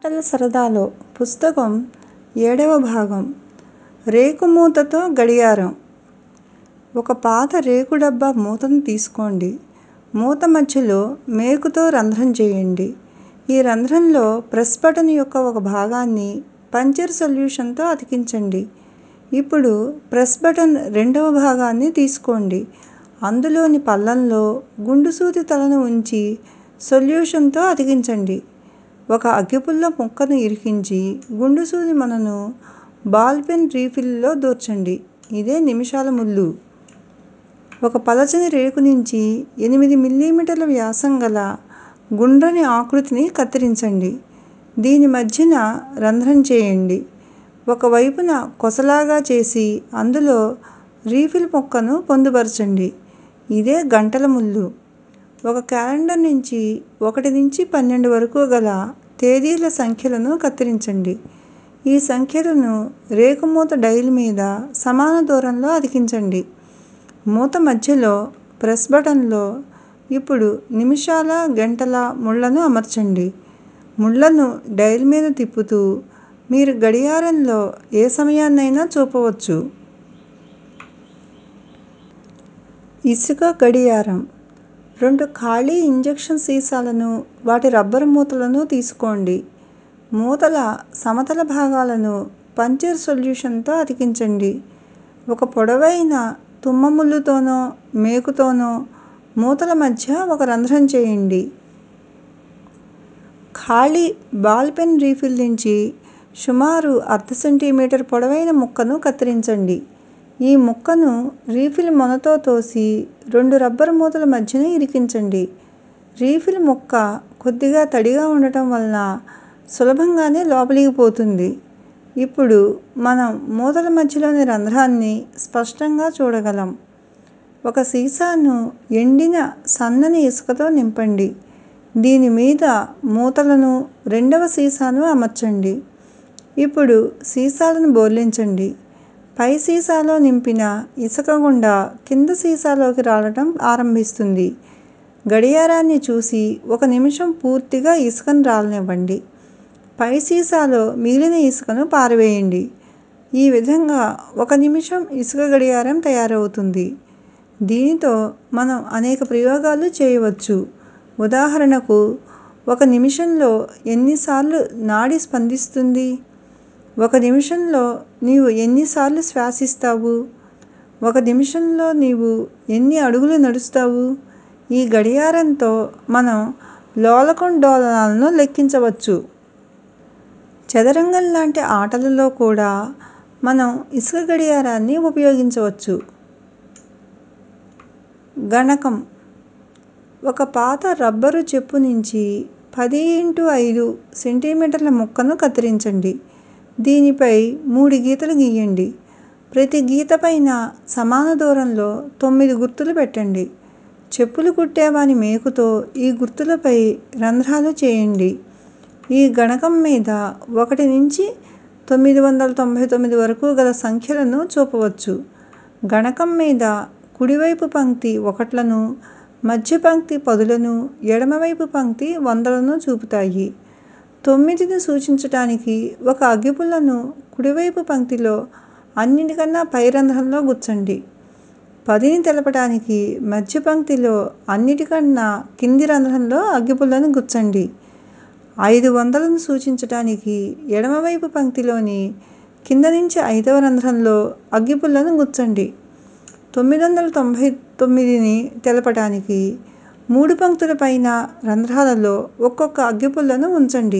మాటల సరదాలో పుస్తకం ఏడవ భాగం రేకుమూతతో గడియారం ఒక పాత రేకు డబ్బా మూతను తీసుకోండి మూత మధ్యలో మేకుతో రంధ్రం చేయండి ఈ రంధ్రంలో ప్రెస్ బటన్ యొక్క ఒక భాగాన్ని పంచర్ సొల్యూషన్తో అతికించండి ఇప్పుడు ప్రెస్ బటన్ రెండవ భాగాన్ని తీసుకోండి అందులోని పళ్ళెంలో గుండు సూది తలను ఉంచి సొల్యూషన్తో అతికించండి ఒక అగ్గిపుల్ల ముక్కను ఇరికించి గుండు సూది మొనను బాల్ పెన్ రీఫిల్లో దూర్చండి ఇదే నిమిషాల ముల్లు ఒక పలచని రేకు నుంచి ఎనిమిది మిల్లీమీటర్ల వ్యాసం గల గుండ్రని ఆకృతిని కత్తిరించండి దీని మధ్యన రంధ్రం చేయండి ఒక వైపున కొసలాగా చేసి అందులో రీఫిల్ ముక్కను పొందుపరచండి ఇదే గంటల ముల్లు ఒక క్యాలెండర్ నుంచి ఒకటి నుంచి పన్నెండు వరకు గల తేదీల సంఖ్యలను కత్తిరించండి ఈ సంఖ్యలను రేకుమూత డయల్ మీద సమాన దూరంలో అతికించండి మూత మధ్యలో ప్రెస్ బటన్లో ఇప్పుడు నిమిషాల గంటల ముళ్ళను అమర్చండి ముళ్ళను డయల్ మీద తిప్పుతూ మీరు గడియారంలో ఏ సమయాన్నైనా చూపవచ్చు ఇసుక గడియారం రెండు ఖాళీ ఇంజెక్షన్ సీసాలను వాటి రబ్బరు మూతలను తీసుకోండి మూతల సమతల భాగాలను పంచర్ సొల్యూషన్తో అతికించండి ఒక పొడవైన తుమ్మ ముల్లుతోనో మేకుతోనో మూతల మధ్య ఒక రంధ్రం చేయండి ఖాళీ బాల్ పెన్ రీఫిల్ నుంచి సుమారు అర్ధ సెంటీమీటర్ పొడవైన ముక్కను కత్తిరించండి ఈ ముక్కను రీఫిల్ మొనతో తోసి రెండు రబ్బరు మూతల మధ్యన ఇరికించండి రీఫిల్ ముక్క కొద్దిగా తడిగా ఉండటం వలన సులభంగానే లోపలికి పోతుంది ఇప్పుడు మనం మూతల మధ్యలోని రంధ్రాన్ని స్పష్టంగా చూడగలం ఒక సీసాను ఎండిన సన్నని ఇసుకతో నింపండి దీని మీద మూతలను రెండవ సీసాను అమర్చండి ఇప్పుడు సీసాలను బోర్లించండి పై సీసాలో నింపిన ఇసుక గుండా కింద సీసాలోకి రావటం ఆరంభిస్తుంది గడియారాన్ని చూసి ఒక నిమిషం పూర్తిగా ఇసుకను రాలనివ్వండి పై సీసాలో మిగిలిన ఇసుకను పారవేయండి ఈ విధంగా ఒక నిమిషం ఇసుక గడియారం తయారవుతుంది దీనితో మనం అనేక ప్రయోగాలు చేయవచ్చు ఉదాహరణకు ఒక నిమిషంలో ఎన్నిసార్లు నాడి స్పందిస్తుంది ఒక నిమిషంలో నీవు ఎన్నిసార్లు శ్వాసిస్తావు ఒక నిమిషంలో నీవు ఎన్ని అడుగులు నడుస్తావు ఈ గడియారంతో మనం లోలకం డోలనాలను లెక్కించవచ్చు చదరంగం లాంటి ఆటలలో కూడా మనం ఇసుక గడియారాన్ని ఉపయోగించవచ్చు గణకం ఒక పాత రబ్బరు చెప్పు నుంచి పది ఇంటూ ఐదు సెంటీమీటర్ల ముక్కను కత్తిరించండి దీనిపై మూడు గీతలు గీయండి ప్రతి గీత పైన సమాన దూరంలో తొమ్మిది గుర్తులు పెట్టండి చెప్పులు కుట్టేవాని మేకుతో ఈ గుర్తులపై రంధ్రాలు చేయండి ఈ గణకం మీద ఒకటి నుంచి తొమ్మిది వందల తొంభై తొమ్మిది వరకు గల సంఖ్యలను చూపవచ్చు గణకం మీద కుడివైపు పంక్తి ఒకట్లను మధ్య పంక్తి పదులను ఎడమవైపు పంక్తి వందలను చూపుతాయి తొమ్మిదిని సూచించటానికి ఒక అగ్గిపుల్లను కుడివైపు పంక్తిలో అన్నిటికన్నా పై రంధ్రంలో గుచ్చండి పదిని తెలపటానికి మధ్య పంక్తిలో అన్నిటికన్నా కింది రంధ్రంలో అగ్గిపుల్లను గుచ్చండి ఐదు వందలను సూచించటానికి ఎడమవైపు పంక్తిలోని కింద నుంచి ఐదవ రంధ్రంలో అగ్గిపుల్లను గుచ్చండి తొమ్మిది వందల తొంభై తొమ్మిదిని తెలపటానికి మూడు పంక్తుల పైన రంధ్రాలలో ఒక్కొక్క అగ్గిపుల్లను ఉంచండి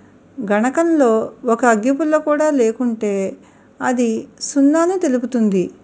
గణకంలో ఒక అగ్గిపుల్ల కూడా లేకుంటే అది సున్నాను తెలుపుతుంది